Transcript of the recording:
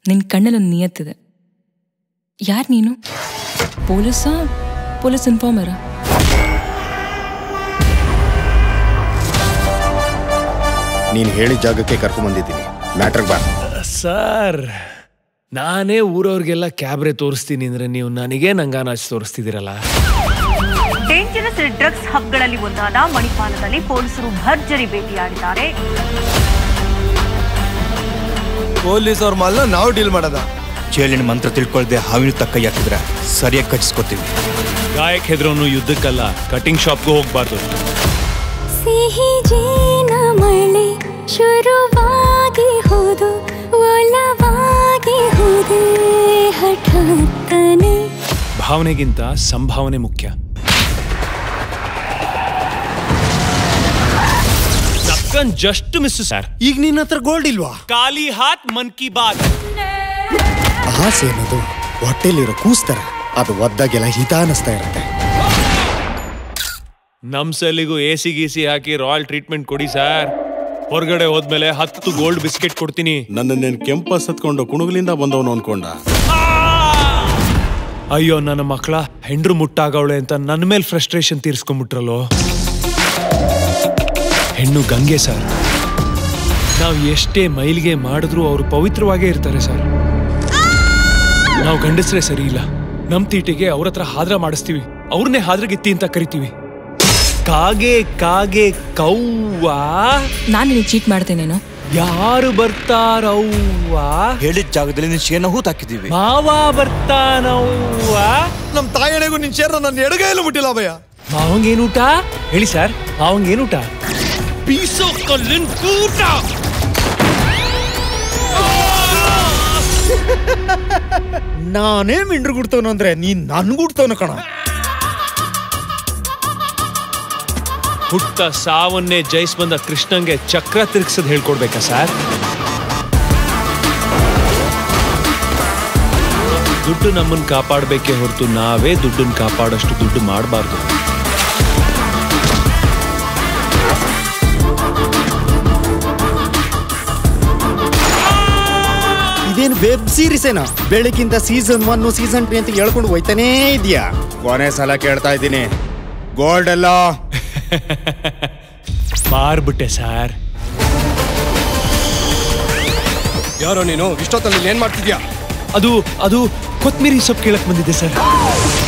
ನಿನ್ನ ಕಣ್ಣಲ್ಲೊಂದು ನಿಯತ್ತಿದೆ ಯಾರು ನೀನು ಪೊಲೀಸಾ ಪೊಲೀಸ್ ಇನ್ಫಾರ್ಮರಾ ನೀನು ಹೇಳಿದ ಜಾಗಕ್ಕೆ ಕರ್ಕೊಂಬಂದಿದ್ದೀನಿ ಮ್ಯಾಟ್ರಿಗೆ ಬಾ ಸರ್ ನಾನೇ ಊರವ್ರಿಗೆಲ್ಲ ಕ್ಯಾಬ್ರೆ ತೋರಿಸ್ತೀನಿ ಅಂದ್ರೆ ನೀವು ನನಗೆ ನಂಗಾನಾಚ್ ತೋರಿಸ್ತಿದ್ದೀರಲ್ಲ ಡೇಂಜರಸ್ ಡ್ರಗ್ಸ್ ಹಬ್ಗಳಲ್ಲಿ ಒಂದಾದ ಮಣಿಪಾಲದಲ್ಲಿ ಪೊಲೀಸರು ಭರ್ಜರಿ ಬೇಟೆಯಾಡಿದ್ದಾರೆ ಪೊಲೀಸ್ ಅವ್ರ ಮಾಲ್ನ ನಾವು ಡೀಲ್ ಮಾಡೋದ ಚೇಳಿನ ಮಂತ್ರ ತಿಳ್ಕೊಳ್ದೆ ಹಾವಿನ ತಕ್ಕ ಹಾಕಿದ್ರೆ ಸರಿಯಾಗಿ ಕಚ್ಚಿಸ್ಕೊತೀವಿ ಗಾಯಕ್ ಹೆದ್ರೋನು ಯುದ್ಧಕ್ಕಲ್ಲ ಕಟಿಂಗ್ ಶಾಪ್ಗೂ ಹೋಗ್ಬಾರ್ದು ಸಿಹಿ ಜೇನ ಮಳೆ ಶುರುವಾಗಿ ಹೋದು ಒಲವಾಗಿ ಹೋದೆ ಹಠಾತ್ತನೆ ಭಾವನೆಗಿಂತ ಸಂಭಾವನೆ ಮುಖ್ಯ ನಕ್ಕನ್ ಜಸ್ಟ್ ಮಿಸ್ ಸರ್ ಈಗ ನಿನ್ನ ಹತ್ರ ಗೋಲ್ಡ್ ಇಲ್ವಾ ಖಾಲಿ ಹಾತ್ ಮನ್ ಕಿ ಬಾತ್ ಆಸೆ ಅನ್ನೋದು ಹೊಟ್ಟೆಲಿರೋ ಕೂಸ್ತರ ಅದು ಒದ್ದಾಗೆಲ್ಲ ಹಿತ ಅನ್ನಿಸ್ತಾ ಇರುತ್ತೆ ನಮ್ ಸಲಿಗೂ ಎ ಸಿ ಗೀಸಿ ಹಾಕಿ ರಾಯಲ್ ಟ್ರೀಟ್ಮೆಂಟ್ ಕೊಡಿ ಸರ್ ಹೊರಗಡೆ ಹೋದ್ಮೇಲೆ ಹತ್ತು ಗೋಲ್ಡ್ ಬಿಸ್ಕೆಟ್ ಕೊಡ್ತೀನಿ ನನ್ನನ್ನೇನು ಕೆಂಪಸ್ ಹತ್ಕೊಂಡು ಕುಣುಗಲಿಂದ ಬಂದವನು ಅನ್ಕೊಂಡ ಅಯ್ಯೋ ನನ್ನ ಮಕ್ಕಳ ಹೆಂಡ್ರು ಮುಟ್ಟಾಗವಳೆ ಅಂತ ನನ್ನ ಮೇಲೆ ಫ್ರಸ್ಟ್ರೇಷನ್ ತೀರ್ಸ್ಕೊಂಡ್ಬಿಟ್ರಲ್ಲೋ ಹೆಣ್ಣು ಗಂಗೆ ಸರ್ ನಾವು ಎಷ್ಟೇ ಮೈಲಿಗೆ ಮಾಡಿದ್ರು ಅವರು ಪವಿತ್ರವಾಗೇ ಇರ್ತಾರೆ ಸರ್ ನಾವು ಗಂಡಸ್ರೆ ಸರಿ ಇಲ್ಲ ನಮ್ ತೀಟಿಗೆ ಅವ್ರ ಹತ್ರ ಹಾದ್ರ ಮಾಡಿಸ್ತೀವಿ ಅವ್ರನ್ನೇ ಹಾದ್ರಗಿತ್ತಿ ಅಂತ ಕರಿತೀವಿ ಕಾಗೆ ಕಾಗೆ ಕೌವಾ ನಾನು ನಿನಗೆ ಚೀಟ್ ಮಾಡ್ತೇನೇನೋ ಯಾರು ಬರ್ತಾರವ್ವಾ ಹೇಳಿದ ಜಾಗದಲ್ಲಿ ನೀನು ಶೇನ ಹೂತ್ ಹಾಕಿದೀವಿ ಮಾವ ಬರ್ತಾನವ್ವಾ ನಮ್ಮ ತಾಯಣೆಗೂ ನಿನ್ ಶೇರ್ನ ನನ್ನ ಎಡಗೈಯಲ್ಲೂ ಮುಟ್ಟಿಲ್ಲ ಭಯ ಮಾವಂಗೇನೂಟ ಹೇಳಿ ಸರ್ ಮಾವಂಗೇನೂಟ ಬೀಸೋ ಕಲ್ಲಿನ ಕೂಟ ನಾನೇ ಮಿಂಡ್ರು ಗುಡ್ತವನು ಅಂದ್ರೆ ನೀನ್ ನನ್ ಗುಡ್ತವನು ಕಣ ಹುಟ್ಟ ಸಾವನ್ನೇ ಜಯಿಸ್ ಬಂದ ಕೃಷ್ಣಂಗೆ ಚಕ್ರ ತಿರ್ಗ್ಸದ್ ಹೇಳ್ಕೊಡ್ಬೇಕಾ ಸರ್ ದುಡ್ಡು ನಮ್ಮನ್ನ ಕಾಪಾಡಬೇಕೇ ಹೊರತು ನಾವೇ ದುಡ್ಡನ್ನ ಕಾಪಾಡೋಷ್ಟು ದುಡ್ಡು ಮಾಡಬಾರ್ದು ಇದೇನು ವೆಬ್ ಸೀರೀಸ್ ಏನಾ ಬೆಳಗಿಂದ ಸೀಸನ್ ಒನ್ ಸೀಸನ್ ಟು ಅಂತ ಹೇಳ್ಕೊಂಡು ಹೋಯ್ತಾನೇ ಇದೆಯಾ ಕೊನೆ ಸಲ ಕೇಳ್ತಾ ಇದ್ದೀನಿ ಗೋಲ್ಡ್ ಎಲ್ಲ ಮಾರ್ಬಿಟ್ಟೆ ಸರ್ ಯಾರೋ ನೀನು ಇಷ್ಟೊತ್ತಲ್ಲಿ ಏನ್ ಮಾಡ್ತಿದ್ಯಾ ಅದು ಅದು ಕೊತ್ಮಿರಿ ಸೊಪ್ಪು ಕೇಳಕ್ ಬಂದಿದ್ದೆ ಸರ್